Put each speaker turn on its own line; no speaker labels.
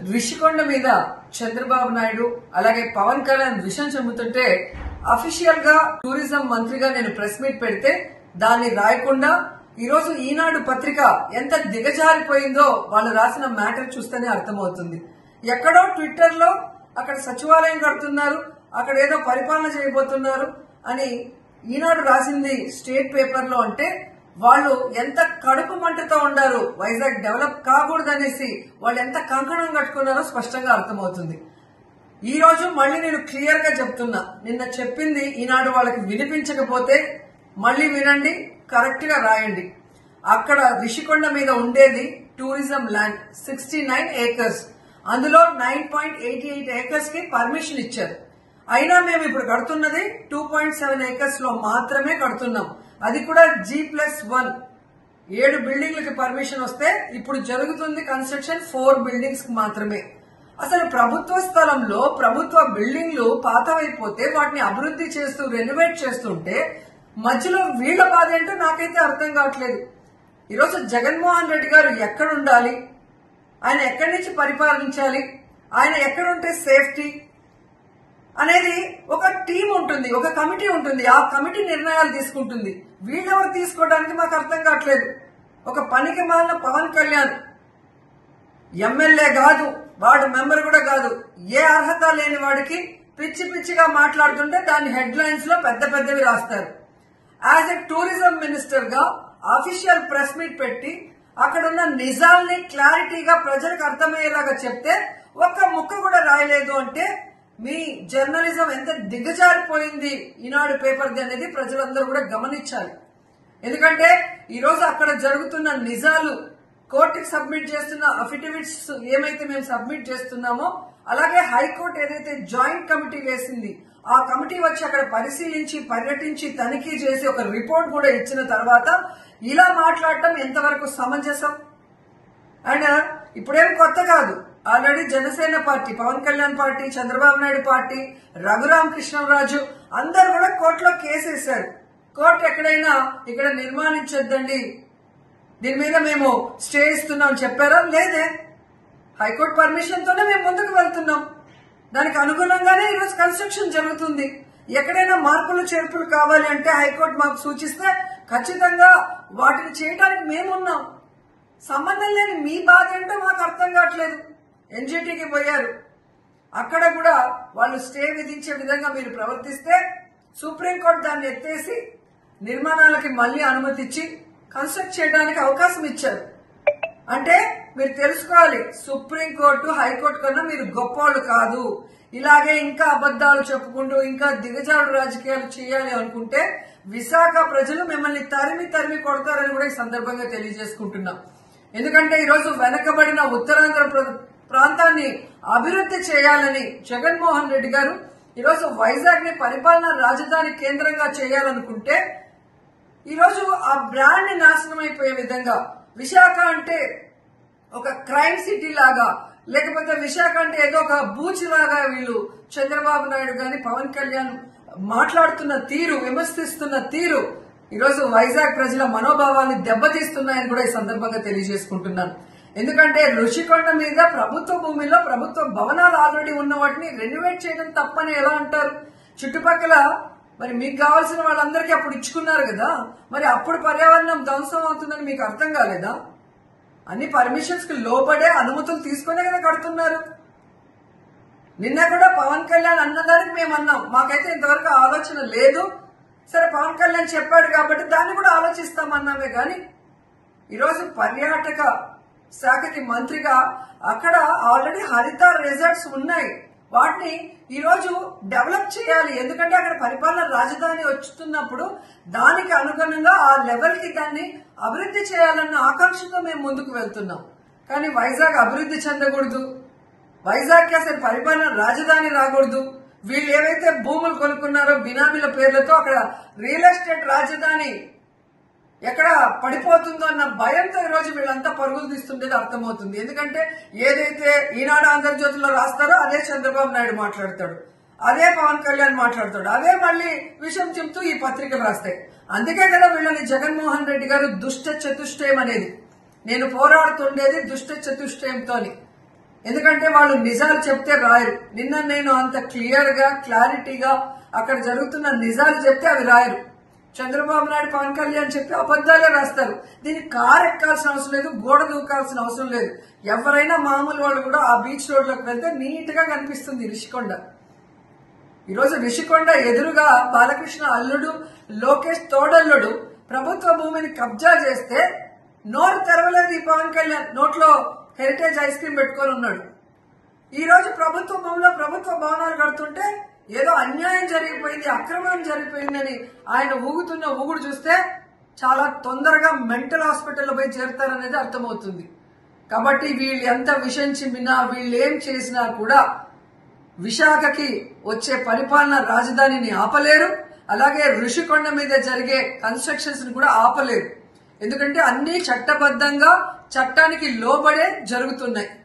రిషికొండ మీద చంద్రబాబు నాయుడు అలాగే పవన్ కళ్యాణ్ విషయం చెబుతుంటే అఫీషియల్ గా టూరిజం మంత్రిగా నేను ప్రెస్ మీట్ పెడితే దాన్ని రాయకుండా ఈ రోజు ఈనాడు పత్రిక ఎంత దిగజారిపోయిందో వాళ్ళు రాసిన మ్యాటర్ చూస్తేనే అర్థమవుతుంది ఎక్కడో ట్విట్టర్ లో అక్కడ సచివాలయం కడుతున్నారు అక్కడ ఏదో పరిపాలన చేయబోతున్నారు అని ఈనాడు రాసింది స్టేట్ పేపర్ లో అంటే వాళ్ళు ఎంత కడుపు మంటతో ఉండారు వైజాగ్ డెవలప్ కాకూడదనేసి వాళ్ళు ఎంత కంకణం కట్టుకున్నారో స్పష్టంగా అర్థమవుతుంది ఈ రోజు మళ్ళీ నేను క్లియర్ గా చెప్తున్నా నిన్న చెప్పింది ఈనాడు వాళ్ళకి వినిపించకపోతే మళ్ళీ వినండి కరెక్ట్ గా రాయండి అక్కడ రిషికొండ మీద ఉండేది tourism land sixty nine acres అందులో nine point eighty eight acres కి పర్మిషన్ ఇచ్చారు అయినా మేము ఇప్పుడు కడుతున్నది టూ పాయింట్ సెవెన్ ఏకర్స్ లో మాత్రమే కడుతున్నాం అది కూడా జీ ప్లస్ వన్ ఏడు బిల్డింగ్లకి పర్మిషన్ వస్తే ఇప్పుడు జరుగుతుంది కన్స్ట్రక్షన్ ఫోర్ బిల్డింగ్స్ కి మాత్రమే అసలు ప్రభుత్వ స్థలంలో ప్రభుత్వ బిల్డింగ్లు పాతవైపోతే వాటిని అభివృద్ధి చేస్తూ రెనోవేట్ చేస్తుంటే మధ్యలో వీళ్ల బాధ ఏంటో నాకైతే అర్థం కావట్లేదు ఈరోజు జగన్మోహన్ రెడ్డి గారు ఎక్కడ ఉండాలి ఆయన ఎక్కడి నుంచి పరిపాలించాలి ఆయన ఎక్కడుంటే సేఫ్టీ అనేది ఒక టీం ఉంటుంది ఒక కమిటీ ఉంటుంది ఆ కమిటీ నిర్ణయాలు తీసుకుంటుంది వీళ్ళెవరు తీసుకోవడానికి మాకు అర్థం కావట్లేదు ఒక పనికి మాలిన పవన్ కళ్యాణ్ ఎమ్మెల్యే కాదు వాడు మెంబర్ కూడా కాదు ఏ అర్హత లేని వాడికి పిచ్చి పిచ్చిగా మాట్లాడుతుంటే దాని హెడ్ లైన్స్ లో పెద్ద పెద్దవి రాస్తారు యాజ్ ఎ టూరిజం మినిస్టర్ గా అఫీషియల్ ప్రెస్ మీట్ పెట్టి అక్కడున్న నిజాల్ని క్లారిటీగా ప్రజలకు అర్థమయ్యేలాగా చెప్తే ఒక్క ముక్క కూడా రాయలేదు అంటే మీ జర్నలిజం ఎంత దిగజారిపోయింది ఈనాడు పేపర్ది అనేది ప్రజలందరూ కూడా గమనించాలి ఎందుకంటే ఈ రోజు అక్కడ జరుగుతున్న నిజాలు కోర్టుకి సబ్మిట్ చేస్తున్న అఫిడవిట్స్ ఏమైతే మేము సబ్మిట్ చేస్తున్నామో అలాగే హైకోర్టు ఏదైతే జాయింట్ కమిటీ వేసింది ఆ కమిటీ వచ్చి అక్కడ పరిశీలించి పర్యటించి తనిఖీ చేసి ఒక రిపోర్ట్ కూడా ఇచ్చిన తర్వాత ఇలా మాట్లాడటం ఎంతవరకు సమంజసం అండ్ ఇప్పుడేం కొత్త కాదు already Janasena party Pawan Kalyan party Chandrababu Naidu party Raghurama Krishnaraju అందరు కూడా కోర్టులో కేసు వేశారు కోర్టు ఎక్కడైనా ఇక్కడ నిర్మాణించొద్దండి దీని మీద మేము స్టే ఇస్తున్నాం చెప్పారా లేదే హైకోర్టు పర్మిషన్ తోనే మేము ముందుకు వెళ్తున్నాం దానికి అనుగుణంగానే ఈరోజు కన్స్ట్రక్షన్ జరుగుతుంది ఎక్కడైనా మార్పులు చేర్పులు కావాలి అంటే హైకోర్టు మాకు సూచిస్తే ఖచ్చితంగా వాటిని చేయడానికి మేమున్నాం సంబంధం లేని మీ బాధ ఏంటో మాకు అర్థం కావట్లేదు ఎన్జిటికి పోయారు అక్కడ కూడా వాళ్ళు స్టే విధించే విధంగా మీరు ప్రవర్తిస్తే సుప్రీంకోర్టు దాన్ని ఎత్తేసి నిర్మాణాలకి మళ్ళీ అనుమతి ఇచ్చి కన్స్ట్రక్ట్ చేయడానికి అవకాశం ఇచ్చారు అంటే మీరు తెలుసుకోవాలి సుప్రీంకోర్టు హైకోర్టు కన్నా మీరు గొప్పవాళ్ళు కాదు ఇలాగే ఇంకా అబద్దాలు చెప్పుకుంటూ ఇంకా దిగజాడు రాజకీయాలు చేయాలి అనుకుంటే విశాఖ ప్రజలు మిమ్మల్ని తరిమి తరిమి కొడతారని కూడా ఈ సందర్భంగా తెలియజేసుకుంటున్నాం ఎందుకంటే ఈరోజు వెనకబడిన ఉత్తరాంధ్ర ప్ర- ప్రాంతాన్ని అభివృద్ధి చేయాలని జగన్మోహన్ రెడ్డి గారు ఈరోజు వైజాగ్ ని పరిపాలనా రాజధాని కేంద్రంగా చేయాలనుకుంటే ఈరోజు ఆ బ్రాండ్ ని నాశనం అయిపోయే విధంగా విశాఖ అంటే ఒక క్రైమ్ సిటీ లాగా లేకపోతే విశాఖ అంటే ఏదో ఒక బూచ్ లాగా వీళ్ళు చంద్రబాబు నాయుడు గాని పవన్ కళ్యాణ్ మాట్లాడుతున్న తీరు విమర్శిస్తున్న తీరు ఈరోజు వైజాగ్ ప్రజల మనోభావాన్ని దెబ్బతీస్తున్నాయని కూడా ఈ సందర్భంగా తెలియజేసుకుంటున్నాను ఎందుకంటే రుషికొండ మీద ప్రభుత్వ భూమిలో ప్రభుత్వ భవనాలు ఆల్రెడీ ఉన్న వాటిని రెనోవేట్ చేయడం తప్పని ఎలా అంటారు చుట్టుపక్కల మరి మీకు కావాల్సిన వాళ్ళందరికీ అప్పుడు ఇచ్చుకున్నారు కదా మరి అప్పుడు పర్యావరణం ధ్వంసం అవుతుందని మీకు అర్థం కాలేదా అన్ని పర్మిషన్స్ కి లోపడే అనుమతులు తీసుకునే కదా కడుతున్నారు నిన్న కూడా పవన్ కళ్యాణ్ అన్నదానికి మేము అన్నాం మాకైతే ఇంతవరకు ఆలోచన లేదు సరే పవన్ కళ్యాణ్ చెప్పాడు కాబట్టి దాన్ని కూడా ఆలోచిస్తామన్నామే గాని ఈరోజు పర్యాటక శాఖకి మంత్రిగా అక్కడ ఆల్రెడీ హరిత రిజర్ట్స్ ఉన్నాయి వాటిని ఈరోజు డెవలప్ చేయాలి ఎందుకంటే అక్కడ పరిపాలన రాజధాని వచ్చుతున్నప్పుడు దానికి అనుగుణంగా ఆ లెవెల్ కి దాన్ని అభివృద్ధి చేయాలన్న ఆకాంక్షతో మేము ముందుకు వెళ్తున్నాం కానీ వైజాగ్ అభివృద్ధి చెందకూడదు వైజాగ్ కి అసలు పరిపాలన రాజధాని రాకూడదు వీళ్ళు ఏవైతే భూములు కొనుక్కున్నారో బినామీల పేర్లతో అక్కడ రియల్ ఎస్టేట్ రాజధాని ఎక్కడ పడిపోతుందో అన్న భయంతో ఈ రోజు వీళ్ళంతా పరుగులు తీస్తుండేది అర్థమవుతుంది ఎందుకంటే ఏదైతే ఈనాడు ఆంధ్రజ్యోతిలో రాస్తారో అదే చంద్రబాబు నాయుడు మాట్లాడతాడు అదే పవన్ కళ్యాణ్ మాట్లాడతాడు అదే మళ్ళీ విషయం చెప్తూ ఈ పత్రికలు రాస్తాయి అందుకే కదా వీళ్ళని జగన్మోహన్ రెడ్డి గారు దుష్ట చతుష్టయం అనేది నేను పోరాడుతుండేది దుష్ట చతుష్టయంతోని ఎందుకంటే వాళ్ళు నిజాలు చెప్తే రాయరు నిన్న నేను అంత క్లియర్ గా క్లారిటీగా అక్కడ జరుగుతున్న నిజాలు చెప్తే అవి రాయరు చంద్రబాబు నాయుడు పవన్ కళ్యాణ్ చెప్పి అబద్దాలే రాస్తారు దీనికి కారు ఎక్కాల్సిన అవసరం లేదు గోడ దూకాల్సిన అవసరం లేదు ఎవరైనా మామూలు వాళ్ళు కూడా ఆ బీచ్ రోడ్లోకి వెళ్తే నీట్ గా కనిపిస్తుంది రిషికొండ ఈరోజు రిషికొండ ఎదురుగా బాలకృష్ణ అల్లుడు లోకేష్ తోడల్లుడు ప్రభుత్వ భూమిని కబ్జా చేస్తే నోరు తెరవలేదు ఈ పవన్ కళ్యాణ్ నోట్లో హెరిటేజ్ ఐస్ క్రీమ్ పెట్టుకొని ఉన్నాడు ఈ రోజు ప్రభుత్వ భూమిలో ప్రభుత్వ భవనాలు కడుతుంటే ఏదో అన్యాయం జరిగిపోయింది అక్రమం జరిగిపోయిందని ఆయన ఊగుతున్న ఊగుడు చూస్తే చాలా తొందరగా మెంటల్ హాస్పిటల్లో పోయి చేరుతారనేది అర్థమవుతుంది కాబట్టి వీళ్ళు ఎంత విషం చిమ్మినా వీళ్ళు ఏం చేసినా కూడా విశాఖకి వచ్చే పరిపాలన రాజధానిని ఆపలేరు అలాగే ఋషికొండ మీద జరిగే కన్స్ట్రక్షన్స్ ని కూడా ఆపలేరు ఎందుకంటే అన్ని చట్టబద్ధంగా చట్టానికి లోబడే జరుగుతున్నాయి